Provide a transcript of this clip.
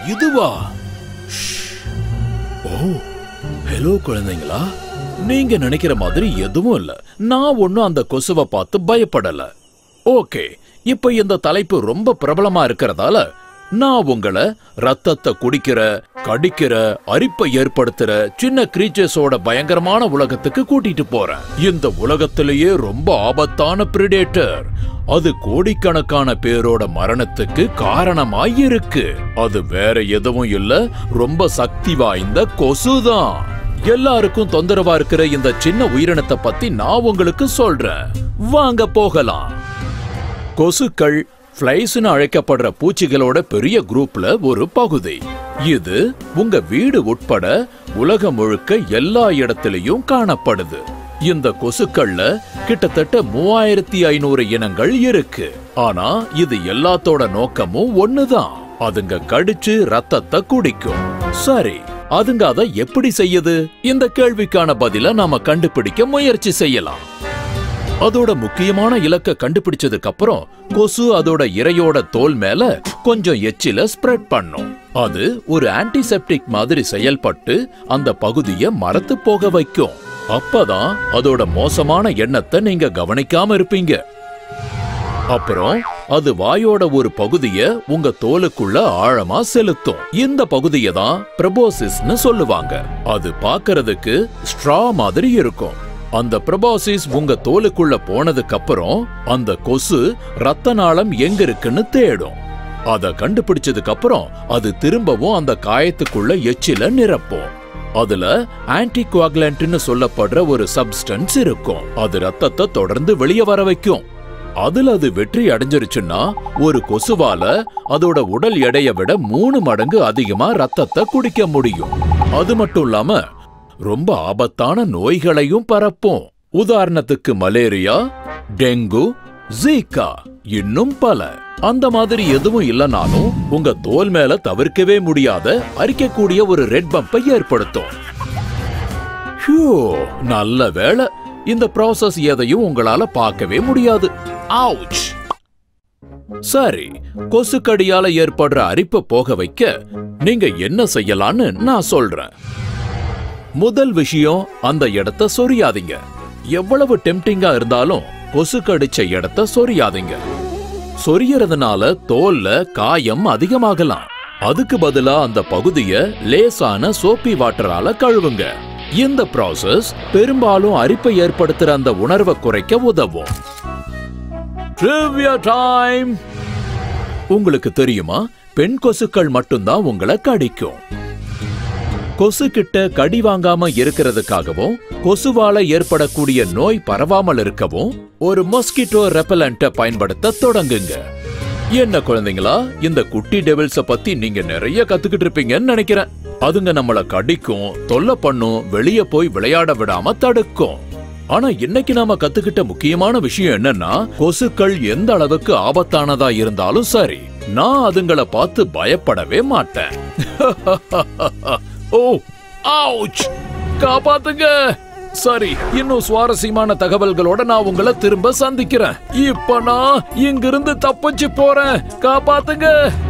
இதுவா ஷ். ஓ ஹலோ குழந்தைங்களா நீங்க நினைக்கிற மாதிரி எதுவும் இல்ல நான் ஒண்ணும் அந்த கொசுவை பார்த்து பயப்படல ஓகே இப்ப இந்த தலைப்பு ரொம்ப பிரபலமா இருக்கிறதால நான் உங்களை ரத்தத்தை குடிக்கிற கடிக்கிற அரிப்பை ஏற்படுத்துற சின்ன கிரீச்சர்ஸோட பயங்கரமான உலகத்துக்கு கூட்டிட்டு போறேன் இந்த உலகத்திலேயே ரொம்ப ஆபத்தான பிரிடேட்டர் அது கோடிக்கணக்கான பேரோட மரணத்துக்கு காரணமாய் இருக்கு அது வேற எதுவும் இல்ல ரொம்ப சக்தி வாய்ந்த கொசுதான் எல்லாருக்கும் தொந்தரவா இருக்கிற இந்த சின்ன உயிரினத்தை பத்தி நான் உங்களுக்கு சொல்றேன் வாங்க போகலாம் கொசுக்கள் ஃப்ளைஸ்னு அழைக்கப்படுற பூச்சிகளோட பெரிய குரூப்ல ஒரு பகுதி இது உங்க வீடு உட்பட உலகம் முழுக்க எல்லா இடத்திலையும் காணப்படுது இந்த கொசுக்கள்ல கிட்டத்தட்ட மூவாயிரத்தி ஐநூறு இனங்கள் இருக்கு ஆனா இது எல்லாத்தோட நோக்கமும் ஒண்ணுதான் அதுங்க கடிச்சு ரத்தத்தை குடிக்கும் சரி அதுங்க அதை எப்படி செய்யுது இந்த கேள்விக்கான பதில நாம கண்டுபிடிக்க முயற்சி செய்யலாம் அதோட முக்கியமான இலக்க கண்டுபிடிச்சதுக்கு அப்புறம் கொசு அதோட இரையோட தோல் மேல கொஞ்சம் எச்சில ஸ்ப்ரெட் பண்ணும் அது ஒரு ஆன்டிசெப்டிக் மாதிரி செயல்பட்டு அந்த பகுதியை மரத்து போக வைக்கும் அப்பதான் அதோட மோசமான எண்ணத்தை நீங்க கவனிக்காம இருப்பீங்க அப்புறம் அது வாயோட ஒரு பகுதிய உங்க தோலுக்குள்ள ஆழமா செலுத்தும் இந்த பகுதியை தான் பிரபோசிஸ்னு சொல்லுவாங்க அது பார்க்கிறதுக்கு ஸ்ட்ரா மாதிரி இருக்கும் அந்த பிரபாசிஸ் உங்க தோலுக்குள்ள போனதுக்கு அப்புறம் அந்த கொசு ரத்த நாளம் எங்க இருக்குன்னு தேடும் அத கண்டுபிடிச்சதுக்கு அப்புறம் அது திரும்பவும் அந்த காயத்துக்குள்ள எச்சில நிரப்பும் அதுல ஆன்டிகுவாகுலன்ட்னு சொல்லப்படுற ஒரு சப்ஸ்டன்ஸ் இருக்கும் அது ரத்தத்தை தொடர்ந்து வெளியே வர வைக்கும் அதுல அது வெற்றி அடைஞ்சிருச்சுன்னா ஒரு கொசுவால அதோட உடல் எடையை விட மூணு மடங்கு அதிகமா ரத்தத்தை குடிக்க முடியும் அது மட்டும் இல்லாம ரொம்ப ஆபத்தான நோய்களையும் பரப்பும் உதாரணத்துக்கு மலேரியா டெங்கு ஜீகா இன்னும் பல அந்த மாதிரி எதுவும் இல்லனாலும் உங்க தோல் மேல தவிர்க்கவே முடியாத அரிக்கக்கூடிய ஒரு ரெட் பம்பை ஏற்படுத்தும் ஹியூ நல்ல வேளை இந்த ப்ராசஸ் எதையும் உங்களால பார்க்கவே முடியாது ஆவுச் சரி கொசுக்கடியால ஏற்படுற அரிப்பை போக வைக்க நீங்க என்ன செய்யலாம்னு நான் சொல்றேன் முதல் விஷயம் அந்த இடத்த சொரியாதீங்க எவ்வளவு டெம்டிங்கா இருந்தாலும் கொசு கடிச்ச இடத்த சொரியாதீங்க சொரியறதுனால தோல்ல காயம் அதிகமாகலாம் அதுக்கு பதிலா அந்த பகுதிய லேசான சோப்பி வாட்டரால கழுவுங்க இந்த ப்ராசஸ் பெரும்பாலும் அரிப்பை ஏற்படுத்துற அந்த உணர்வை குறைக்க உதவும் Trivia time உங்களுக்கு தெரியுமா பெண் கொசுக்கள் மட்டும்தான் உங்களை கடிக்கும் கொசு கிட்ட கடி வாங்காம இருக்கிறதுக்காகவும் கொசுவால ஏற்படக்கூடிய நோய் பரவாமல் இருக்கவும் ஒரு மொஸ்கிட்டோ ரெப்பலண்ட பயன்படுத்த தொடங்குங்க என்ன குழந்தைங்களா இந்த குட்டி டெவில்ஸ பத்தி நீங்க நிறைய கத்துக்கிட்டு இருப்பீங்கன்னு நினைக்கிறேன் அதுங்க நம்மள கடிக்கும் தொல்லை பண்ணும் வெளிய போய் விளையாட விடாம தடுக்கும் ஆனா இன்னைக்கு நாம கத்துக்கிட்ட முக்கியமான விஷயம் என்னன்னா கொசுக்கள் எந்த அளவுக்கு ஆபத்தானதா இருந்தாலும் சரி நான் அதுங்கள பார்த்து பயப்படவே மாட்டேன் ஓ ஆவுச் காப்பாத்துங்க சரி இன்னும் சுவாரஸ்யமான தகவல்களோட நான் உங்களை திரும்ப சந்திக்கிறேன் இப்ப நான் இங்கிருந்து தப்பிச்சு போறேன் காப்பாத்துங்க